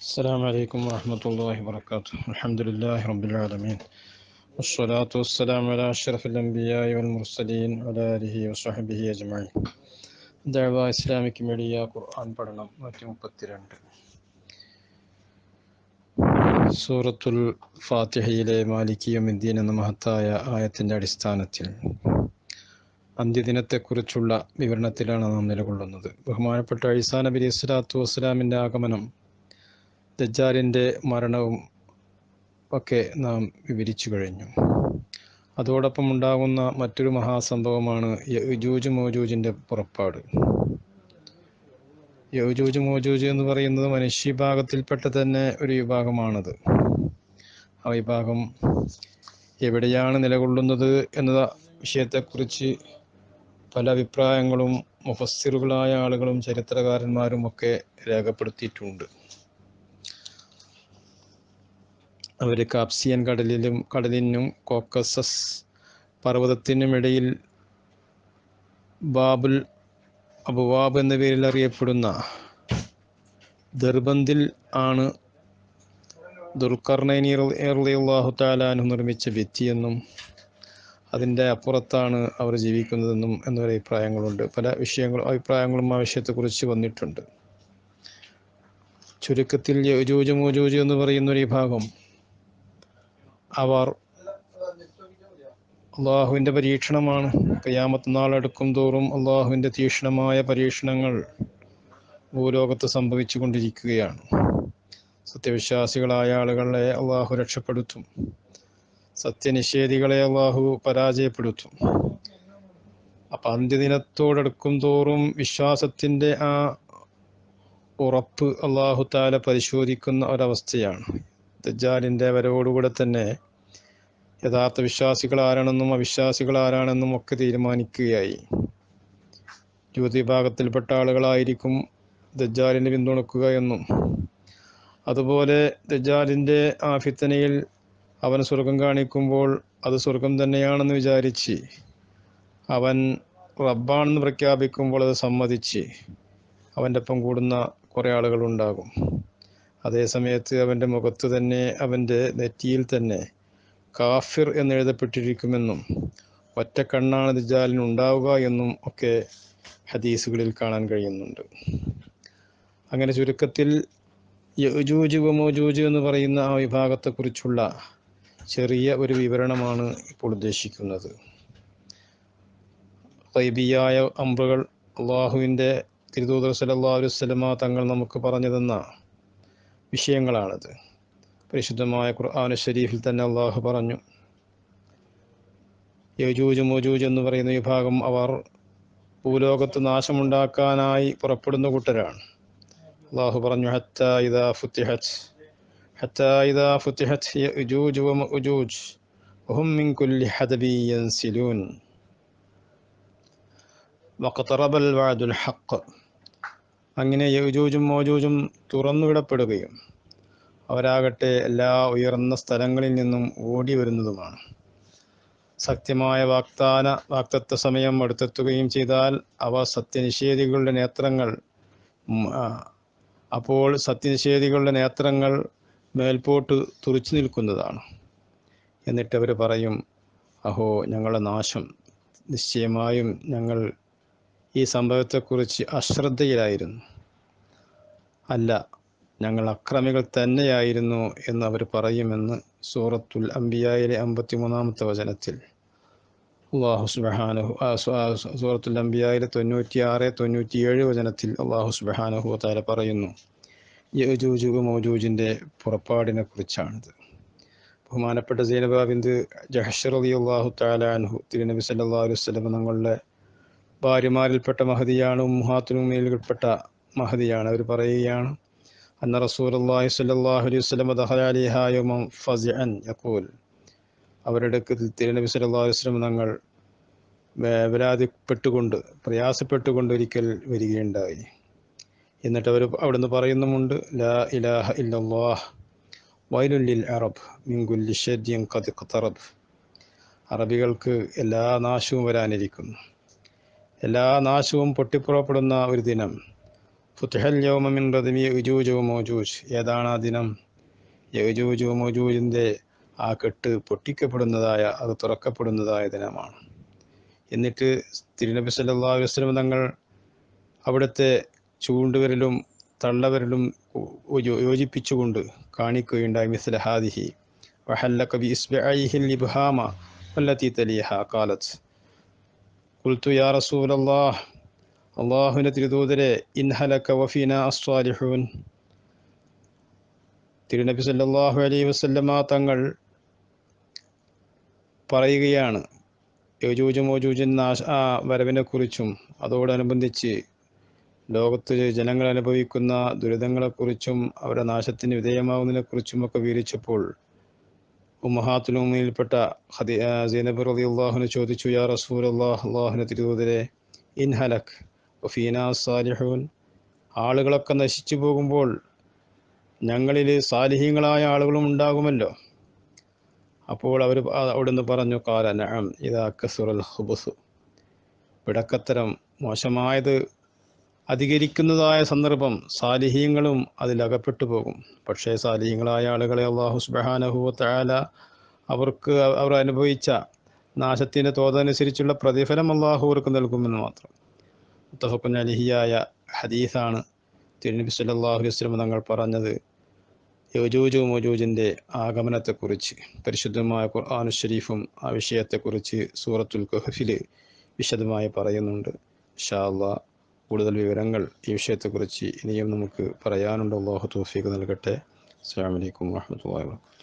السلام عليكم ورحمة الله وبركاته الحمد لله رب العالمين والصلاة والسلام على أشرف الأنبياء والمرسلين وعلى آله وصحبه أجمعين ദഅവ Islamic media ഖുർആൻ പഠനം നൂറ്റി മുപ്പത്തിരണ്ട് സൂറത്തുൽ ഫാത്തിഹയിലെ മാലിക്കിയമിദ്ദീൻ എന്ന മഹത്തായ ആയത്തിൻ്റെ അടിസ്ഥാനത്തിൽ അന്ത്യദിനത്തെക്കുറിച്ചുള്ള വിവരണത്തിലാണ് നാം നിലകൊള്ളുന്നത് ബഹുമാനപ്പെട്ട ഈസാ നബി അലൈഹി സ്വലാത്തു വസ്സലാമിൻ്റെ ആഗമനം ദജ്ജാലിൻ്റെ മരണവും ഒക്കെ നാം വിവരിച്ചു കഴിഞ്ഞു അതോടൊപ്പം ഉണ്ടാകുന്ന മറ്റൊരു മഹാസംഭവമാണ് യജൂജ് മോജൂജിൻ്റെ പുറപ്പാട് യജൂജ് മോജൂജ് എന്ന് പറയുന്നത് മനുഷ്യവിഭാഗത്തിൽപ്പെട്ട തന്നെ ഒരു വിഭാഗമാണത് ആ വിഭാഗം എവിടെയാണ് നിലകൊള്ളുന്നത് എന്ന വിഷയത്തെക്കുറിച്ച് പല അഭിപ്രായങ്ങളും മുഫസ്സിറുകളായ ആളുകളും ചരിത്രകാരന്മാരും ഒക്കെ രേഖപ്പെടുത്തിയിട്ടുണ്ട് അവർ കാപ്സിയൻ കടലിലും കടലിനും കോക്കസസ് പർവ്വതത്തിനും ഇടയിൽ ബാബുൽ അബുവാബ് എന്ന പേരിൽ അറിയപ്പെടുന്ന ദർബന്ദിൽ ആണ് ദുൽഖർണൈനി അള്ളാഹു താലാനു നിർമ്മിച്ച ഭിത്തിയെന്നും അതിൻ്റെ അപ്പുറത്താണ് അവർ ജീവിക്കുന്നതെന്നും എന്നൊരു അഭിപ്രായങ്ങളുണ്ട് പല വിഷയങ്ങളും അഭിപ്രായങ്ങളും ആ വിഷയത്തെക്കുറിച്ച് വന്നിട്ടുണ്ട് ചുരുക്കത്തിൽ യജൂജ് മോജൂജ് എന്ന് പറയുന്ന ഒരു വിഭാഗം അവർ അള്ളാഹുവിൻ്റെ പരീക്ഷണമാണ് കയ്യാമത്ത് നാളെടുക്കും തോറും അള്ളാഹുവിൻ്റെ തീക്ഷ്ണമായ പരീക്ഷണങ്ങൾ ഭൂലോകത്ത് സംഭവിച്ചു കൊണ്ടിരിക്കുകയാണ് സത്യവിശ്വാസികളായ ആളുകളെ അള്ളാഹു രക്ഷപ്പെടുത്തും സത്യനിഷേധികളെ അള്ളാഹു പരാജയപ്പെടുത്തും അപ്പം അന്ത്യദിനത്തോടടുക്കും തോറും വിശ്വാസത്തിൻ്റെ ആ ഉറപ്പ് അള്ളാഹു താല പരിശോധിക്കുന്ന ഒരവസ്ഥയാണ് ദജ്ജാലിൻ്റെ വരവോടുകൂടെ തന്നെ യഥാർത്ഥ വിശ്വാസികൾ ആരാണെന്നും അവിശ്വാസികൾ ആരാണെന്നും ഒക്കെ തീരുമാനിക്കുകയായി യുവതി വിഭാഗത്തിൽപ്പെട്ട ആളുകളായിരിക്കും ദജ്ജാലിനെ പിന്തുണക്കുക എന്നും അതുപോലെ ദജ്ജാലിൻ്റെ ആ ഫിത്തനയിൽ അവൻ സ്വർഗം കാണിക്കുമ്പോൾ അത് സ്വർഗം തന്നെയാണെന്ന് വിചാരിച്ച് അവൻ റബ്ബാണെന്ന് പ്രഖ്യാപിക്കുമ്പോൾ അത് സമ്മതിച്ച് അവൻ്റെ ഒപ്പം കൂടുന്ന കുറേ ആളുകളുണ്ടാകും അതേ സമയത്ത് അവൻ്റെ മുഖത്ത് തന്നെ അവൻ്റെ നെറ്റിയിൽ തന്നെ കാഫിർ എന്നെഴുതപ്പെട്ടിരിക്കുമെന്നും ഒറ്റ കണ്ണാണ് ദിജാലിന് ഉണ്ടാവുക എന്നും ഒക്കെ ഹദീസുകളിൽ കാണാൻ കഴിയുന്നുണ്ട് അങ്ങനെ ചുരുക്കത്തിൽ യജൂജ് വമോജൂജ് എന്ന് പറയുന്ന ആ വിഭാഗത്തെക്കുറിച്ചുള്ള ചെറിയ ഒരു വിവരണമാണ് ഇപ്പോൾ ഉദ്ദേശിക്കുന്നത് കൈബിയായ അമ്പുകൾ അള്ളാഹുവിൻ്റെ തിരുദൂതർ സലല്ലാ അലുസലമ തങ്ങൾ നമുക്ക് പറഞ്ഞു തന്ന വിഷയങ്ങളാണിത് പരിശുദ്ധമായ ഖുർആാന ഷരീഫിൽ തന്നെ അള്ളാഹു പറഞ്ഞു യജൂജ് മോജൂജ് എന്ന് പറയുന്ന വിഭാഗം അവർ ഭൂലോകത്ത് നാശമുണ്ടാക്കാനായി പുറപ്പെടുന്ന കൂട്ടരാണ് അള്ളാഹു പറഞ്ഞു ഹത്ത ഇദാ ഫുത്തിഹത്ത് ഹത്ത ഇദാ ഫുത്തിഹത്ത് യജൂജ് വമഅജൂജ് വഹും മിൻ കുല്ലി ഹദബി യൻസിലൂൻ വഖതറബൽ വഅദുൽ ഹഖ് അങ്ങനെ യജൂജും മോജൂജും തുറന്നുവിടപ്പെടുകയും അവരാകട്ടെ എല്ലാ ഉയർന്ന സ്ഥലങ്ങളിൽ നിന്നും ഓടി വരുന്നതുമാണ് സത്യമായ വാഗ്ദാന വാക്തത്വ സമയം അടുത്തെത്തുകയും ചെയ്താൽ അവ സത്യനിഷേധികളുടെ നേത്രങ്ങൾ അപ്പോൾ സത്യനിഷേധികളുടെ നേത്രങ്ങൾ മേൽപോട്ട് തുറച്ചു നിൽക്കുന്നതാണ് എന്നിട്ട് അവർ പറയും അഹോ ഞങ്ങളുടെ നാശം നിശ്ചയമായും ഞങ്ങൾ ഈ സംഭവത്തെക്കുറിച്ച് അശ്രദ്ധയിലായിരുന്നു അല്ല ഞങ്ങൾ അക്രമികൾ തന്നെയായിരുന്നു എന്ന് അവർ പറയുമെന്ന് സൂറത്തുൽ അംബിയായിലെ അമ്പത്തിമൂന്നാമത്തെ വചനത്തിൽ അള്ളാഹു സുബഹാനഹു സൂറത്തുൽ അംബിയായിലെ തൊണ്ണൂറ്റിയാറ് തൊണ്ണൂറ്റിയേഴ് വചനത്തിൽ അള്ളാഹു സുബഹാനഹു താല പറയുന്നു യജൂജു മൗജൂജിൻ്റെ പുറപ്പാടിനെ കുറിച്ചാണിത് ബഹുമാനപ്പെട്ട സൈനബാബിന്ദ് ജഹഷർ അലി അള്ളാഹു താലാൻഹു തിരുനബി സല്ലാ അലൈഹി വസ്ലം തങ്ങളുടെ ഭാര്യമാരിൽപ്പെട്ട മഹതിയാണ് ഉമ്ഹാത്തിനും മേലുൾപ്പെട്ട മഹതിയാണ് അവർ പറയുകയാണ് അന്ന റസൂൽ അള്ളാഹി സ്വല്ലല്ലാഹു അലൈഹി വസല്ലം ദഖല അലൈഹാ യൗമൻ ഫസിഅൻ യഖൂൽ അവരുടെ തിരുനബി സല്ലല്ലാഹു അലൈഹി വസല്ലം തങ്ങൾ വേവലാതിപ്പെട്ടുകൊണ്ട് പ്രയാസപ്പെട്ടുകൊണ്ട് ഒരിക്കൽ വരികയുണ്ടായി എന്നിട്ട് അവർ അവിടുന്ന് പറയുന്നുമുണ്ട് ലാ ഇലാഹ ഇല്ലല്ലാഹ് വൈലുല്ലിൽ അറബ് മിൻ കുല്ലി ഷദ്യൻ ഖദ് ഖതറബ് അറബികൾക്ക് എല്ലാ നാശവും വരാനിരിക്കുന്നു എല്ലാ നാശവും പൊട്ടിപ്പുറപ്പെടുന്ന ഒരു ദിനം ഫുത്തിഹൽ യൗമ മിൻ റദമി യജൂജ് മോജൂജ് ഏതാണ് ആ ദിനം യജൂജ് മോജൂജിൻ്റെ ആ കെട്ട് പൊട്ടിക്കപ്പെടുന്നതായ അത് തുറക്കപ്പെടുന്നതായ ദിനമാണ് എന്നിട്ട് തിരുനബി സല്ലല്ലാഹു അലൈഹി വസല്ലം തങ്ങൾ അവിടുത്തെ ചൂണ്ടുവിരലും തള്ളവിരലും യോജിപ്പിച്ചുകൊണ്ട് കാണിക്കുകയുണ്ടായി മിസ്ല ഹാദിഹി വഹല്ലക ബി ഇസ്ബഅൈഹി ലിബ്ഹാമ വല്ലതി തലിഹ ഖാലത്ത് ഖുൽതു യാ റസൂലല്ലാഹ് അള്ളാഹുവിൻ്റെ തിരുദൂതരെ ഇൻഹലക വഫീന അസ്വാലിഹൂൻ തിരുനബി സല്ലല്ലാഹു അലൈഹി വസല്ലമ തങ്ങൾ പറയുകയാണ് യോജൂജ് മോജൂജൻ നാശ ആ വരവിനെക്കുറിച്ചും അതോടനുബന്ധിച്ച് ലോകത്ത് ജനങ്ങൾ അനുഭവിക്കുന്ന ദുരിതങ്ങളെക്കുറിച്ചും അവരുടെ നാശത്തിന് വിധേയമാകുന്നതിനെക്കുറിച്ചും ഒക്കെ വിവരിച്ചപ്പോൾ ഉമ്മഹാത്തുലുമയിൽപ്പെട്ട ഹദി സൈനബ് റലി അള്ളാഹുന് ചോദിച്ചു യാ റസൂൽ അള്ളാഹ് അള്ളാഹുന തിരുവതിരെ ഇൻ ഹലക് വഫീന സാലിഹൂൻ ആളുകളൊക്കെ നശിച്ചു പോകുമ്പോൾ ഞങ്ങളിൽ സാലിഹ്യങ്ങളായ ആളുകളും ഉണ്ടാകുമല്ലോ അപ്പോൾ അവർ അവിടുന്ന് പറഞ്ഞു കാല നഅം ഇതാ കസുറൽ ഹുബുസു പിടക്കത്തരം മോശമായത് അധികരിക്കുന്നതായ സന്ദർഭം സാലിഹീങ്ങളും അതിലകപ്പെട്ടു പോകും പക്ഷേ സാലിഹീങ്ങളായ ആളുകളെ അള്ളാഹു സുബാനഹുവല അവർക്ക് അവർ അനുഭവിച്ച നാശത്തിൻ്റെ തോതനുസരിച്ചുള്ള പ്രതിഫലം അള്ളാഹു അവർക്ക് നൽകുമെന്ന് മാത്രം മുത്തഫക്കുൻ അലിഹിയായ ഹദീസാണ് തിരുനബി സല്ലല്ലാഹു അലൈഹി വസല്ലം തങ്ങൾ പറഞ്ഞത് യോജൂജു മോജൂജിൻ്റെ ആഗമനത്തെക്കുറിച്ച് പരിശുദ്ധമായ ഖുർആാനു ഷരീഫും ആ വിഷയത്തെക്കുറിച്ച് സൂറത്തുൽ കഹഫിൽ വിശദമായി പറയുന്നുണ്ട് ഷാ അള്ളാഹ് കൂടുതൽ വിവരങ്ങൾ ഈ വിഷയത്തെക്കുറിച്ച് ഇനിയും നമുക്ക് പറയാനുണ്ട് അള്ളാഹു തൗഫീഖ് നൽകട്ടെ അസ്സാം വലൈക്കും വാഹമത്തല്ലാ വാ